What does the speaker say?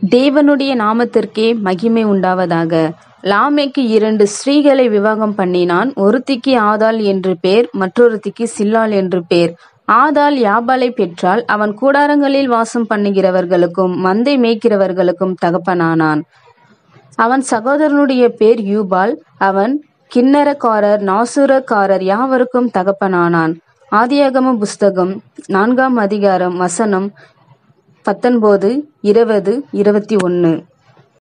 தேவனுடைய நாமத்திற்கே மகிமை உண்டாவதாக லாமேக்கு இரண்டு ஸ்திரீகளை விவாகம் பண்ணினான் ஒருத்திக்கு ஆதாள் என்று பேர் மற்றொருத்திக்கு சில்லாள் என்று பேர் ஆதாள் யாபாலை பெற்றால் அவன் கூடாரங்களில் வாசம் பண்ணுகிறவர்களுக்கும் மந்தை மேய்க்கிறவர்களுக்கும் தகப்பனானான் அவன் சகோதரனுடைய பேர் யூபால் அவன் கிண்ணரக்காரர் நாசூரக்காரர் யாவருக்கும் தகப்பனானான் ஆதியாகம புஸ்தகம் நான்காம் அதிகாரம் வசனம் பத்தொன்பது இருபது இருபத்தி ஒன்று